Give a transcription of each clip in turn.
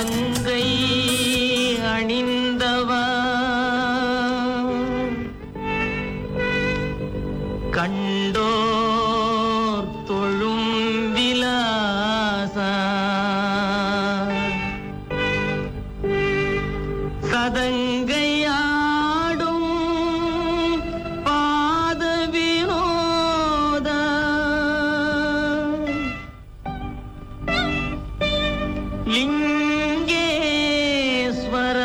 மங்கை அணிந்தவா கண்டோர் தொழும் விலாசா சதங்கையாடும் பாத வினோத லிங்கேஸ்வர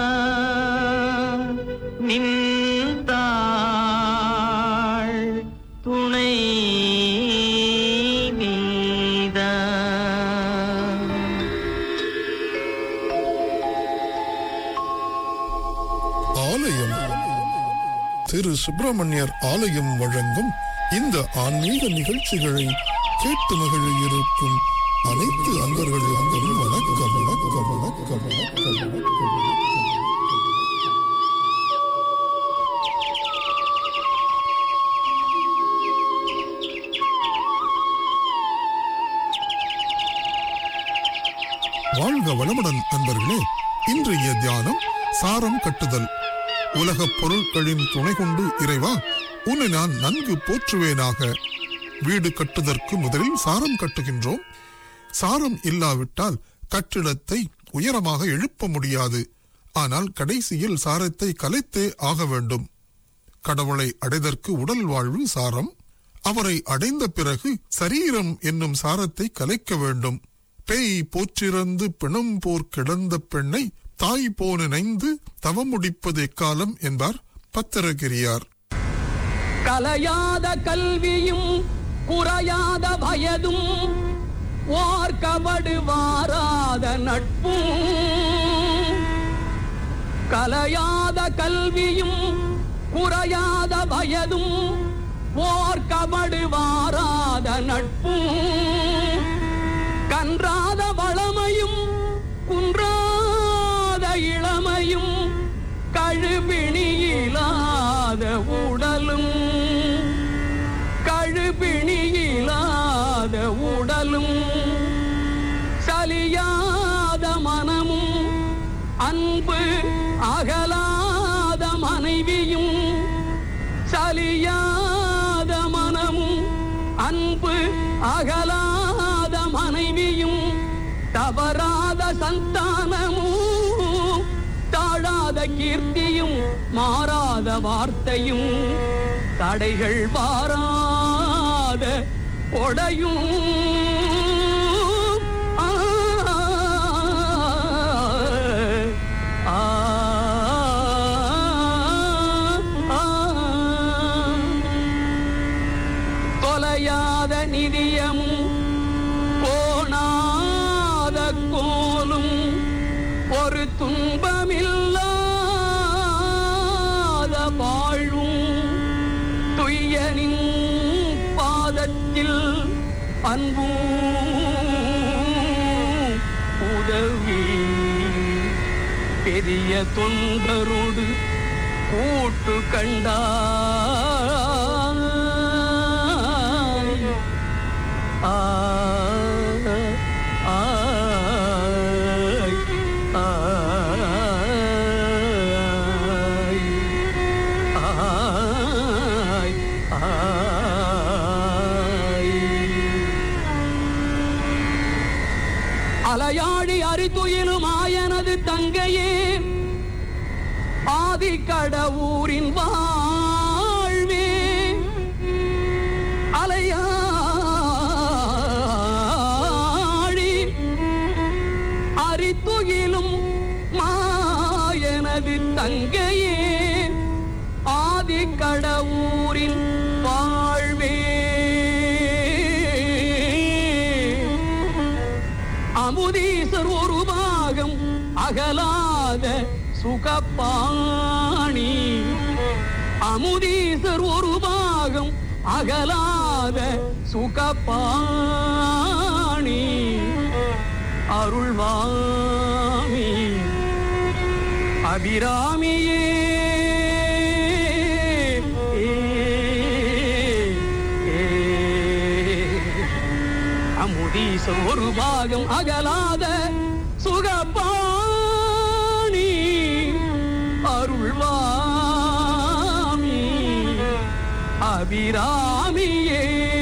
நின்றாள் துணை நீதா ஆலயம் திரு சுப்பிரமணியர் ஆலயம் வழங்கும் இந்த ஆன்மீக நிகழ்ச்சிகளை கேட்டு மகிழ இருக்கும் அனைத்து அன்பர்களுக்கும் வணக்கம் வணக்கம் வணக்கம் வணக்கம் வணக்கம் வாழ்க வளமுடன் அன்பர்களே இன்றைய தியானம் சாரம் கட்டுதல் உலகப் பொருட்களின் துணை கொண்டு இறைவா உன்னை நான் நன்கு போற்றுவேனாக வீடு கட்டுதற்கு முதலில் சாரம் கட்டுகின்றோம் சாரம் இல்லாவிட்டால் கட்டிடத்தை உயரமாக எழுப்ப முடியாது ஆனால் கடைசியில் சாரத்தை கலைத்தே ஆக வேண்டும் கடவுளை அடைதற்கு உடல் வாழ்வு சாரம் அவரை அடைந்த பிறகு சரீரம் என்னும் சாரத்தை கலைக்க வேண்டும் பேய் போற்றிறந்து பிணம் போர் கிடந்த பெண்ணை தாய் போன நைந்து தவம் முடிப்பது எக்காலம் என்பார் பத்திரகிரியார் கலையாத கல்வியும் குறையாத வயதும் ஓர்கபடு வாராத நட்பும் கலையாத கல்வியும் குறையாத வயதும் ஓர்கபடு வாராத நட்பும் கன்றாத வளமையும் குன்றாத இளமையும் கழுபிணியிலாத உடலும் கழுபிணியிலாத உடலும் சலியாத மனமும் அன்பு அகலாத மனைவியும் சலியாத மனமும் அன்பு அகலாத மனைவியும் தவறாத சந்தானமும் தாழாத கீர்த்தியும் மாறாத வார்த்தையும் தடைகள் வாராத கொடையும் ஆ, ஆ, ஆ, ஆ. தொலையாத நிதியமும் போனாத கோலும் ஒரு துன்பமில்லாத வாழ்வும் துய்யனின் பாதத்தில் அன்பும் உதவி பெரிய தொண்டரோடு கூட்டு கண்டாய் ஆய், ஆய், ஆய், ஆய், ஆய். அலையாடி அரித்துயிலும் ஆயனது தங்கையே ஆதிக்கடவூரின் வாழ்வே அலையாடி அரித்துயிலும் மாயனது தங்கையே ஆதிக்கடவூரின் வாழ்வே அமுதீசர் ஒரு பாகம் அகலாத சுகப்பாணி அமுதீசர் ஒரு பாகம் அகலாத சுகப்பாணி அருள்வாமி அபிராமியே அமுதீச ஒரு பாகம் அகலாத சுகப்பா அபிராமியே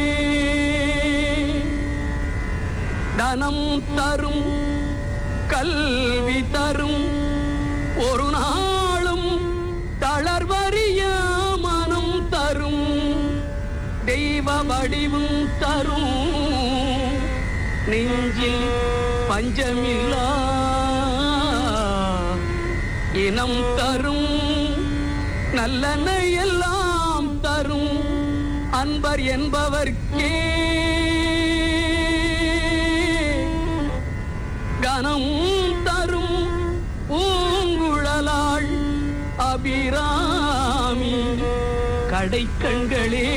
தனம் தரும் கல்வி தரும் ஒரு நாளும் தளர்வறிய மனம் தரும் தெய்வ வடிவும் தரும் நெஞ்சில் பஞ்சமில்லா இனம் தரும் நல்லன எல்லாம் தரும் அன்பர் என்பவர்க்கே கனம் தரும் பூங்குழலாள் அபிராமி கடைக்கண்களே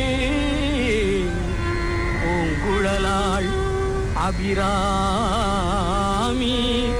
பூங்குழலாள் அபிராமி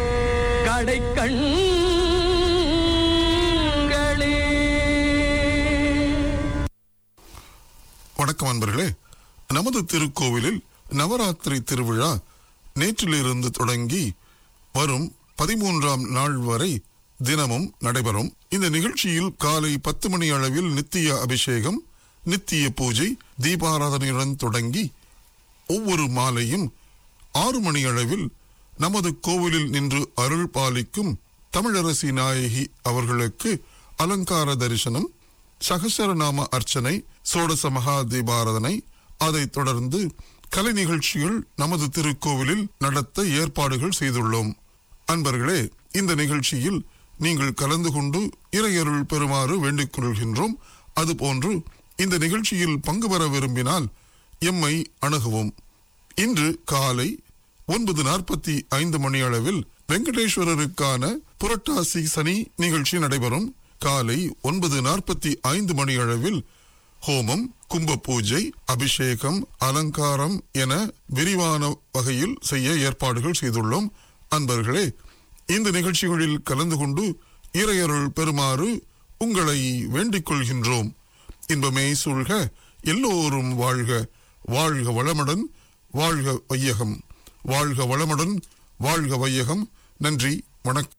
கடைக்கண்களே வணக்கம் அன்பர்களே நமது திருக்கோவிலில் நவராத்திரி திருவிழா நேற்றிலிருந்து தொடங்கி வரும் பதிமூன்றாம் நாள் வரை தினமும் நடைபெறும் இந்த நிகழ்ச்சியில் காலை பத்து மணி அளவில் நித்திய அபிஷேகம் நித்திய பூஜை தீபாராதனையுடன் தொடங்கி ஒவ்வொரு மாலையும் ஆறு மணி அளவில் நமது கோவிலில் நின்று அருள் பாலிக்கும் தமிழரசி நாயகி அவர்களுக்கு அலங்கார தரிசனம் சகசரநாம அர்ச்சனை சோடச மகா தீபாராதனை அதைத் தொடர்ந்து கலை நிகழ்ச்சிகள் நமது திருக்கோவிலில் நடத்த ஏற்பாடுகள் செய்துள்ளோம் அன்பர்களே இந்த நிகழ்ச்சியில் நீங்கள் கலந்து கொண்டு இறையருள் பெறுமாறு வேண்டிக் கொள்கின்றோம் அதுபோன்று இந்த நிகழ்ச்சியில் பங்கு பெற விரும்பினால் எம்மை அணுகவும் இன்று காலை ஒன்பது நாற்பத்தி ஐந்து மணி அளவில் வெங்கடேஸ்வரருக்கான புரட்டாசி சனி நிகழ்ச்சி நடைபெறும் காலை ஒன்பது நாற்பத்தி ஐந்து மணி அளவில் ஹோமம் கும்ப பூஜை அபிஷேகம் அலங்காரம் என விரிவான வகையில் செய்ய ஏற்பாடுகள் செய்துள்ளோம் அன்பர்களே இந்த நிகழ்ச்சிகளில் கலந்து கொண்டு இறையருள் பெறுமாறு உங்களை வேண்டிக் கொள்கின்றோம் இன்பமே சூழ்க எல்லோரும் வாழ்க வாழ்க வளமுடன் வாழ்க வையகம் வாழ்க வளமுடன் வாழ்க வையகம் நன்றி வணக்கம்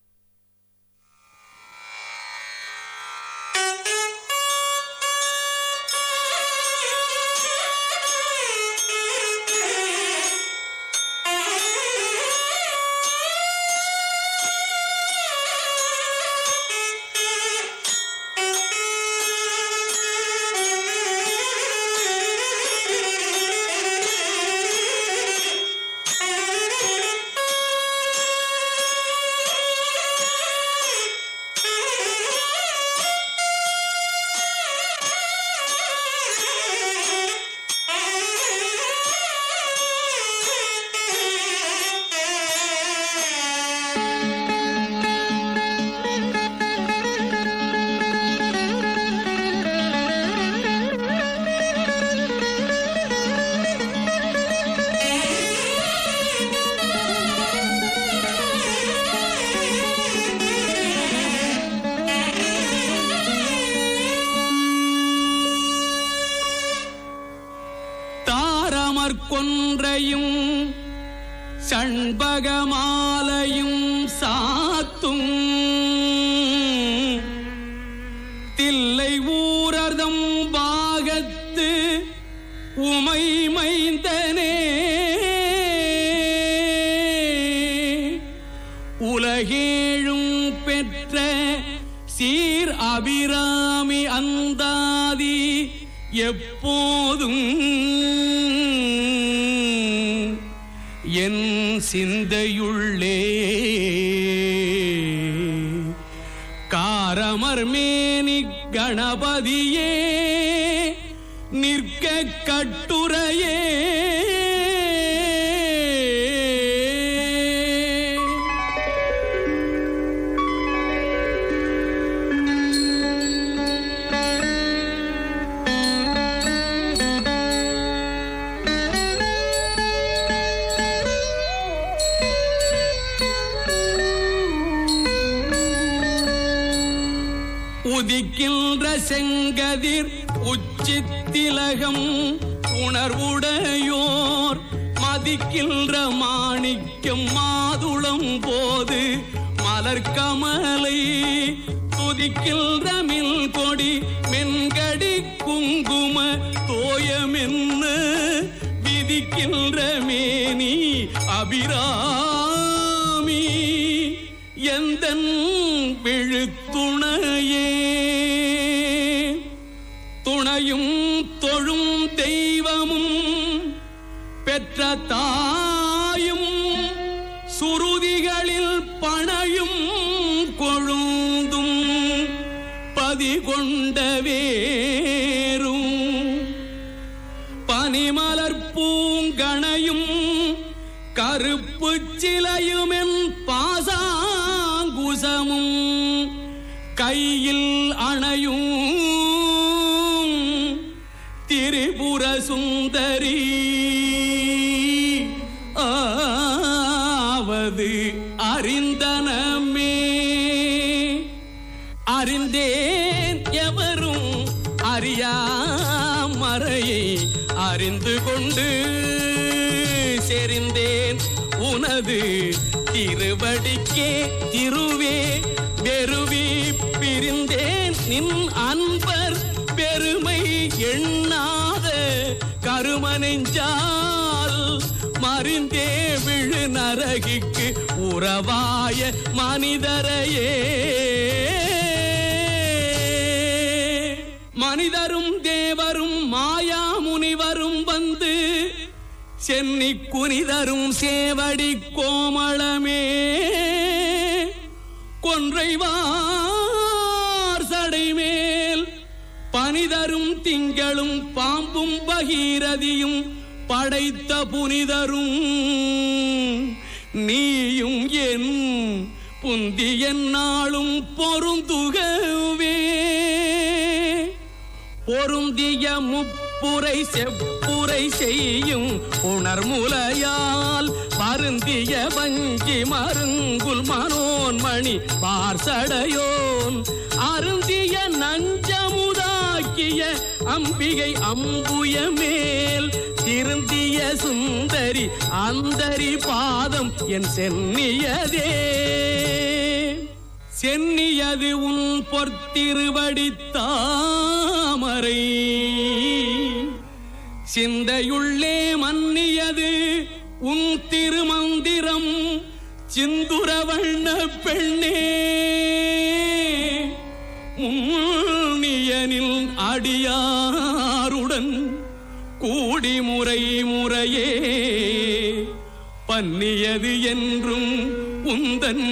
தாரமர் கொன்றையும் சண்பகமாலையும் சாத்தும் தில்லை ஊரர்தம் பாகத்து உமை மைந்தனே உலகேழும் பெற்ற சீர் அபிராமி அந்தாதி எப்போதும் என் சிந்தையுள்ளே காரமர் மேனி கணபதியே நிற்க கட்டுரையே உதிக்கின்ற செங்கதிர் உச்சித்திலகம் உணர்வுடையோர் மதிக்கின்ற மாணிக்கம் மாதுளம் போது மலர்கமலை துதிக்கின்ற மில் கொடி மென்கடி குங்கும தோயமென்ன விதிக்கின்ற மேனி அபிராமி எந்தன் விழுத்துணையே துணையும் தொழும் தெய்வமும் பெற்ற தாயும் சுருதிகளில் பணையும் கொழுந்தும் பதி கொண்ட வேரும் பனிமலர் பூங்கணையும் கருப்பு சிலையுமென் பாசாங்குசமும் கையில் அணையும் திரிபுர சுந்தரி ஆவது அறிந்தனமே அறிந்தேன் எவரும் அறியாமறையை அறிந்து கொண்டு செறிந்தேன் உனது திருவடிக்கே திருவே வெறுவி பிரிந்தேன் நின் அன்பர் பெருமை எண்ணாத கருமனெஞ்சால் மறிந்தே விழு நரகிக்கு உறவாய மனிதரையே மனிதரும் தேவரும் மாயா முனிவரும் வந்து சென்னி குனிதரும் சேவடி கோமளமே கொன்றைவார் சடைமேல் பனிதரும் திங்களும் பாம்பும் பகீரதியும் படைத்த புனிதரும் நீயும் என் புந்திய நாளும் பொருந்துகவே பொருந்திய முப்புரை செப்புரை செய்யும் உணர்முலையால் வருந்திய வஞ்சி மருங்குல் மனோன்மணி பார்சடையோன் அருந்திய நஞ்சமுதாக்கிய அம்பிகை அம்புய மேல் திருந்திய சுந்தரி அந்தரி பாதம் என் சென்னியதே சென்னியது உன் பொற்திருவடி தாமரை சிந்தையுள்ளே மன்னியது உன் திருமந்திரம் சிந்துரவண்ண பெண்ணே முன்னியனில் அடியாருடன் கூடி முறை முறையே பன்னியது என்றும் உந்தன்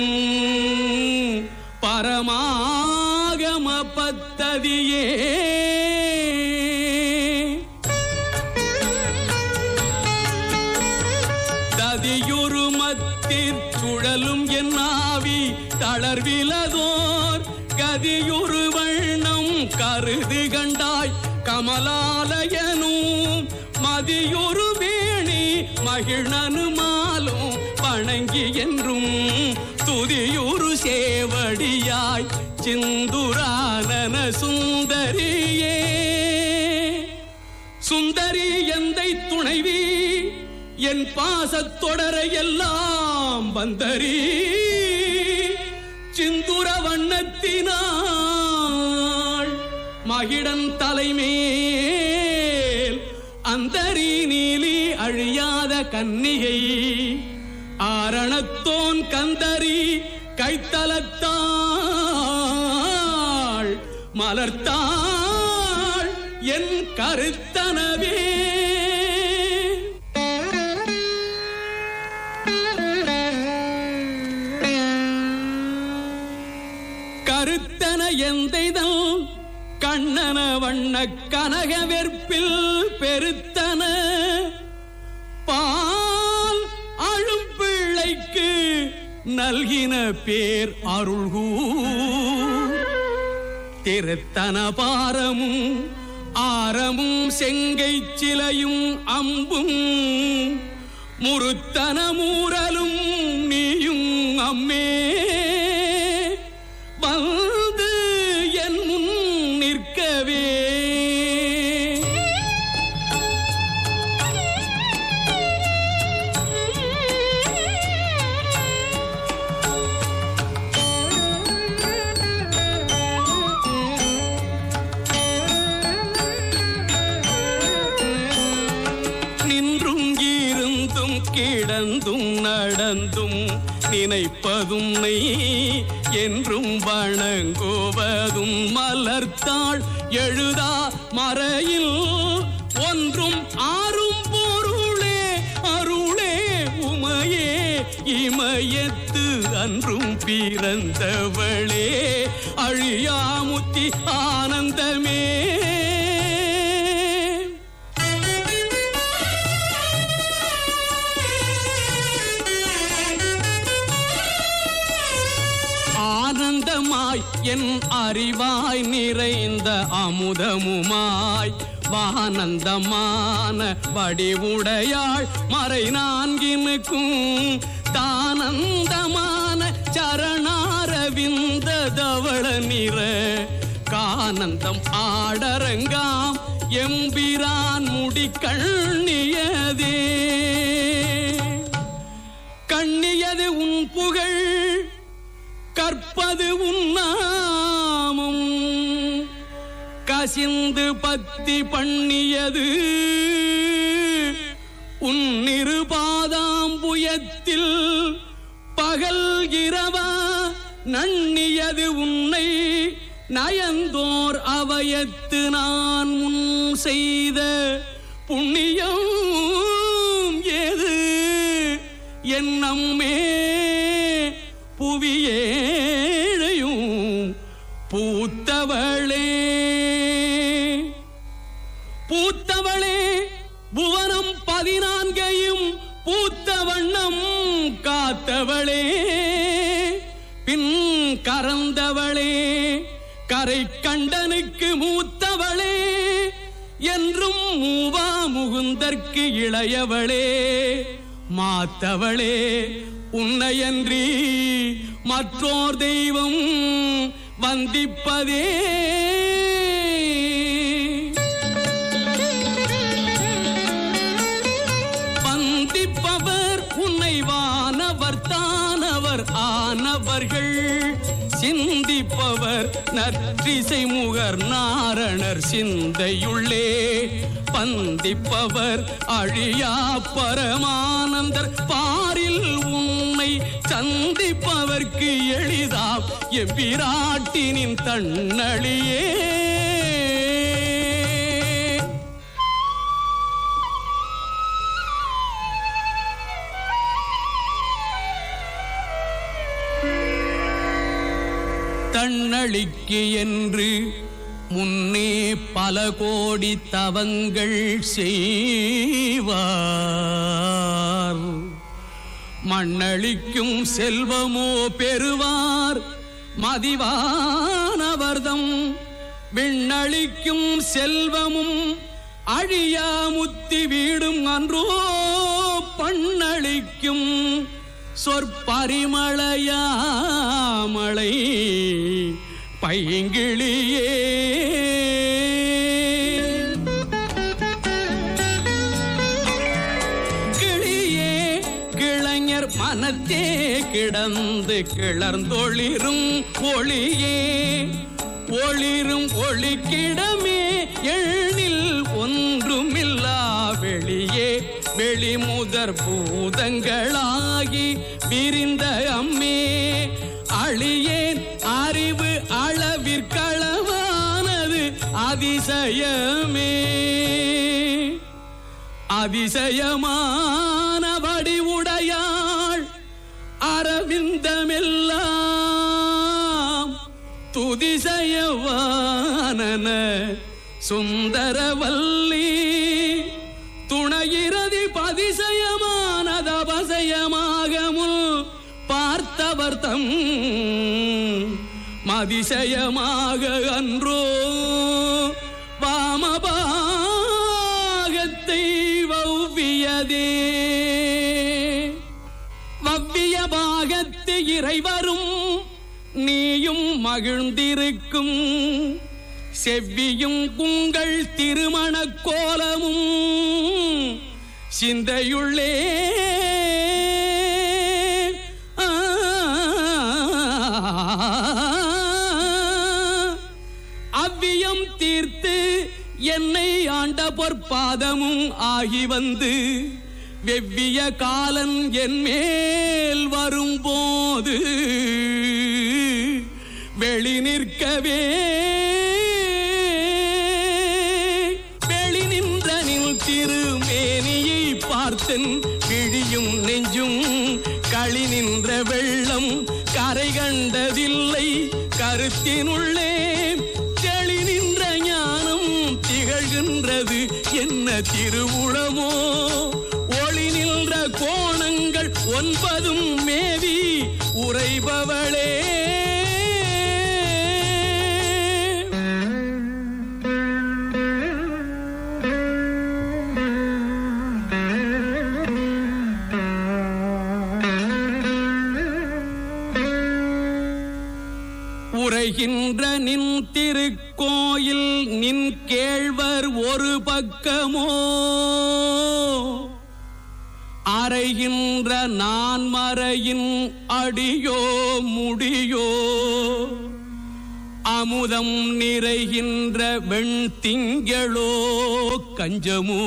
பரமாகம பத்ததியே ததியுரு மத்திற் சுழலும் என் ஆவி தளர்விலதோர் கதியுரு வண்ணம் கருது கண்டாய் கமலாலயனும் மதியொரு வேணி மகிழ்னனு மாலும் வணங்கி என்றும் துதியுரு சேவடியாய் சிந்துரானன சுந்தரியே சுந்தரி எந்தை துணைவி என் பாசத்தொடர எல்லாம் வந்தரி சிந்துர வண்ணத்தினாள் மகிடன் தலைமேல் அந்தரி நீலி அழியாத கன்னிகை ஆரணத்தோன் கந்தரி கைத்தலத்தாள் மலர்த்தாள் என் கருத்தனவே கருத்தன எந்தைதல் கண்ணன வண்ண கனக வெற்பில் பெருத்தன பால் அழும் பிள்ளைக்கு நல்கின பேர் அருள்கூ திருத்தன பாரமும் ஆரமும் செங்கை சிலையும் அம்பும் முருத்தன மூரலும் நீயும் அம்மே வந்து என் முன் நிற்கவே இழந்தும் நினைப்பதும் நெய் என்றும் வணங்குவதும் மலர்த்தாள் எழுதா மறையில் ஒன்றும் ஆறும் பொருளே அருளே உமையே இமயத்து அன்றும் பிறந்தவளே அழியாமுத்தி ஆனந்தமே ஆனந்தமாய் என் அறிவாய் நிறைந்த அமுதமுமாய் வானந்தமான வடிவுடையாள் மறை நான்கினுக்கும் தானந்தமான சரணாரவிந்த தவள நிற கானந்தம் ஆடரங்காம் எம்பிரான் முடி கண்ணியதே கண்ணியது உன் புகழ் கற்பது உன்னாமும் கசிந்து பத்தி பண்ணியது உன்னிரு பாதாம்புயத்தில் பகல் இரவா நன்னியது உன்னை நயந்தோர் அவயத்து நான் முன் செய்த புண்ணியம் ஏது என் நம்மே புவியேழையும் பூத்தவளே பூத்தவளே புவனம் பதினான்கையும் பூத்த வண்ணம் காத்தவளே பின் கறந்தவளே கரை கண்டனுக்கு மூத்தவளே என்றும் மூவா முகுந்தற்கு இளையவளே மாத்தவளே உன்னையன்றி மற்றோர் தெய்வம் வந்திப்பதே வந்திப்பவர் உன்னை வானவர் தானவர் ஆனவர்கள் சிந்திப்பவர் நற்றிசை முகர் நாரணர் சிந்தையுள்ளே பந்திப்பவர் அழியா பரமானந்தர் பாரில் உன்னை சந்திப்பவர்க்கு எளிதா எவ்விராட்டினின் தன்னழியே தன்னழிக்கு என்று முன்னே பல கோடி தவங்கள் செய்வார் மண்ணளிக்கும் செல்வமோ பெறுவார் மதிவானவர்தம் விண்ணளிக்கும் செல்வமும் அழியா முத்தி வீடும் அன்றோ பண்ணளிக்கும் சொற்பரிமளையாமலை பைங்கிளியே கிளியே கிளைஞர் மனத்தே கிடந்து கிளர்ந்தொளிரும் ஒளியே ஒளிரும் ஒளிக்கிடமே எண்ணில் ஒன்றுமில்லா வெளியே வெளிமுதற் பூதங்களாகி விரிந்த அம்மே அழியேன் அறிவு அளவிற்களவானது அதிசயமே அதிசயமான வடிவுடையாள் அரவிந்தமெல்லாம் துதிசயவானன சுந்தரவல்லி துணையிறதி பதிசயமானதபசயமாகமுல் பார்த்தவர் தம் மதிசயமாக அன்றோ வாமபாகத்தை வவ்வியதே வவ்விய பாகத்து இறைவரும் நீயும் மகிழ்ந்திருக்கும் செவ்வியும் உங்கள் திருமணக் கோலமும் சிந்தையுள்ளே ஆ, அவ்வியம் தீர்த்து என்னை ஆண்ட பொற்பாதமும் ஆகி வந்து வெவ்விய காலன் என் மேல் வரும்போது வெளி நிற்கவே வெளி நின்ற நின் திருமேனியை பார்த்தன் விழியும் நெஞ்சும் களி நின்ற வெள்ளம் கரை கண்டதில்லை கருத்தினுள்ளே தெளி நின்ற ஞானம் திகழ்கின்றது என்ன திருவுளமோ ஒளி நின்ற கோணங்கள் ஒன்பதும் மேவி உறைபவளே உரைகின்ற நின் திருக்கோயில் நின் கேழ்வர் ஒரு பக்கமோ அறைகின்ற நான் மறையின் அடியோ முடியோ அமுதம் நிறைகின்ற வெண்திங்களோ கஞ்சமோ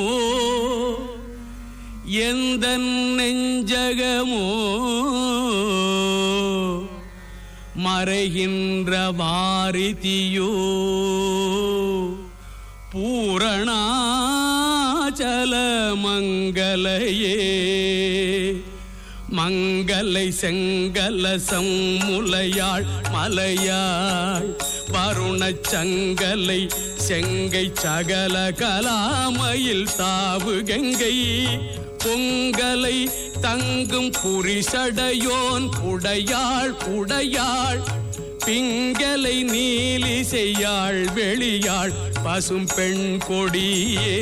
எந்த நெஞ்சகமோ மறைகின்ற வாரிதியோ பூரணாச்சல மங்கலையே மங்கலை செங்கலசம் முலையாள் மலையாள் வருணச் சங்கலை செங்கை சகல கலாமையில் தாவு கங்கை பொங்கலை தங்கும் புரிசடையோன் உடையாள் உடையாள் பிங்கலை நீலி செய்யாள் வெளியாள் பசும் பெண் கொடியே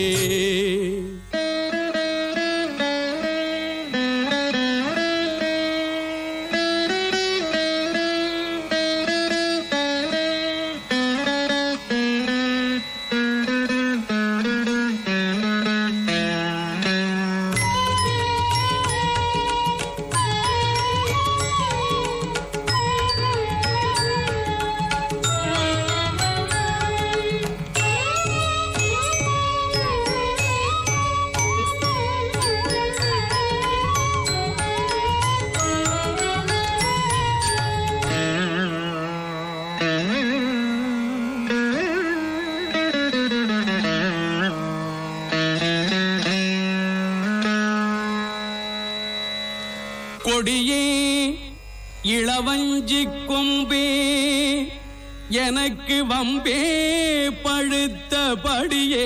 கொடியே இளவஞ்சி கொம்பே எனக்கு வம்பே பழுத்தபடியே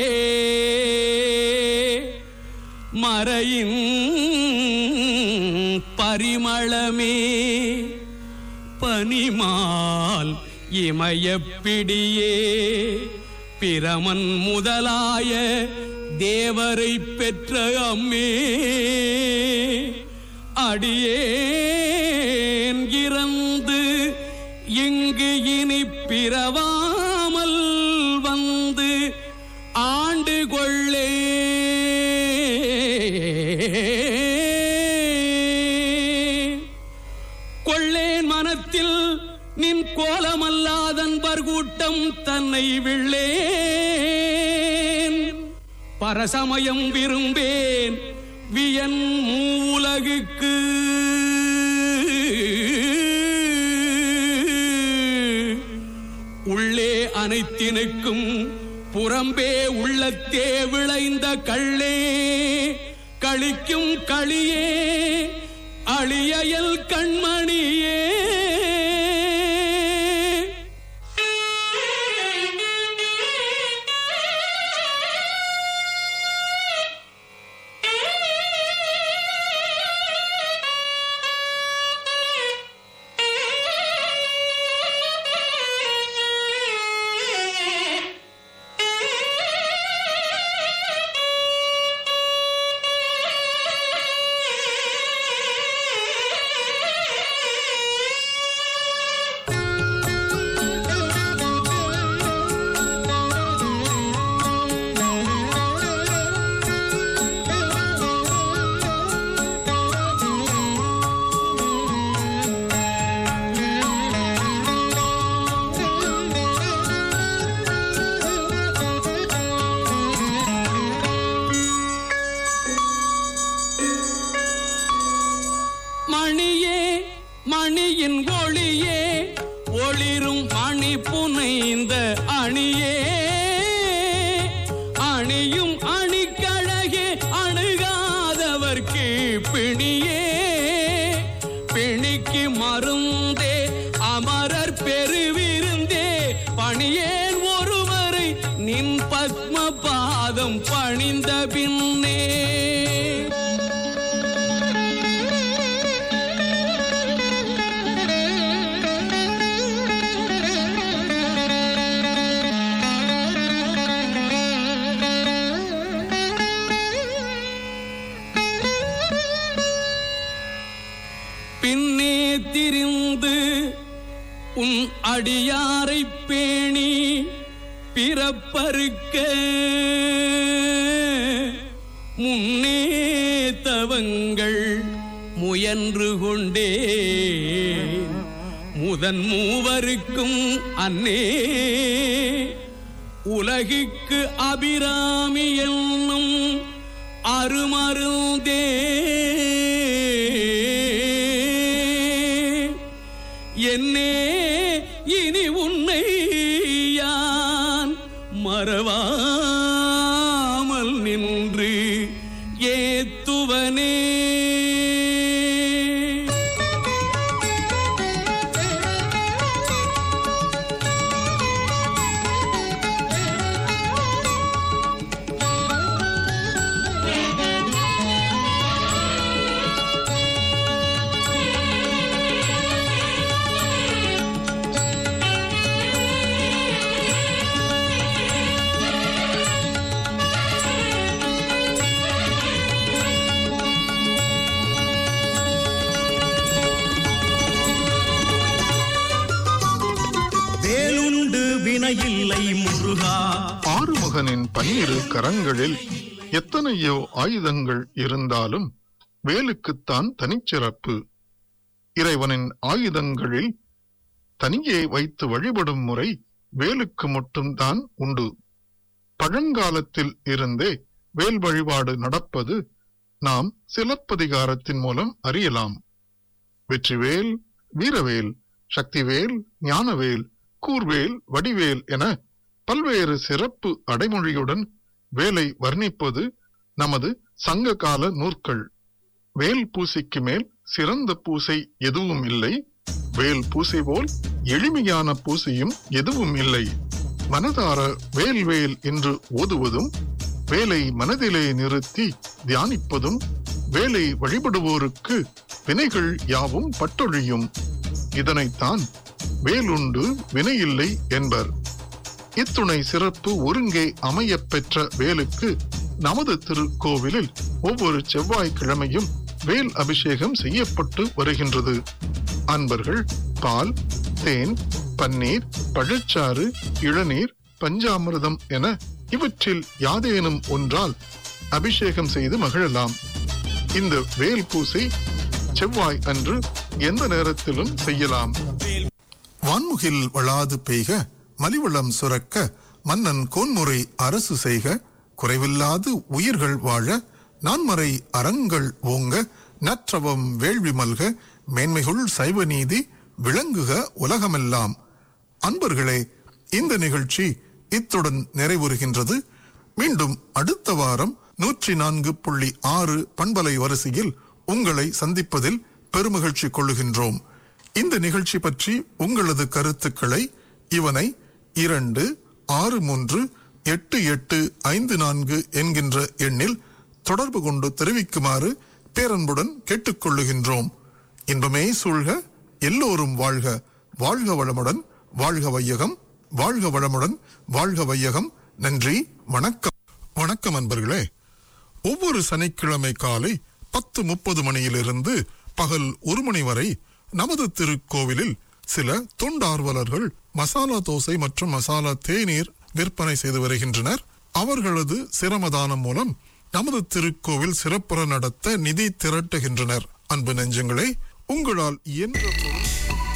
மறையின் பரிமளமே பனிமால் இமயப்பிடியே பிரமன் முதலாய தேவரை பெற்ற அம்மே அடியேன் இறந்து இங்கு இனி பிறவாமல் வந்து ஆண்டு கொள்ளே கொள்ளேன் மனத்தில் நின் கோலமல்லாதன்பர் கூட்டம் தன்னை விள்ளேன் பரசமயம் விரும்பேன் வியன் மூலகுக்கு உள்ளே அனைத்தினுக்கும் புறம்பே உள்ளத்தே விளைந்த கள்ளே கழிக்கும் களியே அழியல் கண்மணியே Thank you. மணியின் ஒளியே ஒளிரும் மணி புனைந்த அணியே அணியும் அணிக்கழகே அணுகாதவர்க்கு பிணியே பிணிக்கு மருந்தே அமரர் பெருவிருந்தே பணியேன் ஒருவரை நின் பத்ம பாதம் பணிந்த பின்னே பின்னே திரிந்து உன் அடியாரை பேணி பிறப்பறுக்க முன்னே தவங்கள் முயன்று கொண்டே முதன் மூவருக்கும் அன்னே உலகுக்கு அபிராமி என்னும் அருமருந்தே என்னே இனி உன்னை யான் மறவாமல் நின்று ஏத்துவனே வேலுண்டு வினையில்லை முருகா ஆறுமுகனின் பன்னிரு கரங்களில் எத்தனையோ ஆயுதங்கள் இருந்தாலும் வேலுக்குத்தான் தனிச்சிறப்பு இறைவனின் ஆயுதங்களில் தனியே வைத்து வழிபடும் முறை வேலுக்கு மட்டும்தான் உண்டு பழங்காலத்தில் இருந்தே வேல் வழிபாடு நடப்பது நாம் சிலப்பதிகாரத்தின் மூலம் அறியலாம் வெற்றிவேல் வீரவேல் சக்திவேல் ஞானவேல் கூர்வேல் வடிவேல் என பல்வேறு சிறப்பு அடைமொழியுடன் வேலை வர்ணிப்பது நமது சங்க கால நூற்கள் வேல் பூசைக்கு மேல் சிறந்த பூசை எதுவும் இல்லை வேல் பூசை போல் எளிமையான பூசையும் எதுவும் இல்லை மனதார வேல் வேல் என்று ஓதுவதும் வேலை மனதிலே நிறுத்தி தியானிப்பதும் வேலை வழிபடுவோருக்கு வினைகள் யாவும் பட்டொழியும் இதனைத்தான் வேலுண்டு வினையில்லை என்பர் இத்துணை சிறப்பு ஒருங்கே அமையப் பெற்ற வேலுக்கு நமது திருக்கோவிலில் ஒவ்வொரு செவ்வாய்க்கிழமையும் வேல் அபிஷேகம் செய்யப்பட்டு வருகின்றது அன்பர்கள் பால் தேன் பன்னீர் பழச்சாறு இளநீர் பஞ்சாமிர்தம் என இவற்றில் யாதேனும் ஒன்றால் அபிஷேகம் செய்து மகிழலாம் இந்த வேல் பூசை செவ்வாய் அன்று எந்த நேரத்திலும் செய்யலாம் வான்முகில் வளாது பெய்க மலிவளம் சுரக்க மன்னன் கோன்முறை அரசு செய்க குறைவில்லாது உயிர்கள் வாழ நான்மறை அறங்கள் ஓங்க நற்றவம் வேள்வி மல்க மேன்மைகுள் சைவ நீதி விளங்குக உலகமெல்லாம் அன்பர்களே இந்த நிகழ்ச்சி இத்துடன் நிறைவுறுகின்றது மீண்டும் அடுத்த வாரம் நூற்றி நான்கு புள்ளி ஆறு பண்பலை வரிசையில் உங்களை சந்திப்பதில் பெருமகிழ்ச்சி கொள்ளுகின்றோம் இந்த நிகழ்ச்சி பற்றி உங்களது கருத்துக்களை இவனை இரண்டு ஆறு மூன்று எட்டு எட்டு ஐந்து நான்கு என்கின்ற எண்ணில் தொடர்பு கொண்டு தெரிவிக்குமாறு பேரன்புடன் கேட்டுக்கொள்ளுகின்றோம் இன்பமே சூழ்க எல்லோரும் வாழ்க வாழ்க வளமுடன் வாழ்க வையகம் வாழ்க வளமுடன் வாழ்க வையகம் நன்றி வணக்கம் வணக்கம் அன்பர்களே ஒவ்வொரு சனிக்கிழமை காலை பத்து முப்பது மணியிலிருந்து பகல் ஒரு மணி வரை நமது திருக்கோவிலில் சில தொண்டார்வலர்கள் மசாலா தோசை மற்றும் மசாலா தேநீர் விற்பனை செய்து வருகின்றனர் அவர்களது சிரமதானம் மூலம் நமது திருக்கோவில் சிறப்புற நடத்த நிதி திரட்டுகின்றனர் அன்பு நெஞ்சங்களே உங்களால் இயன்ற பொருள்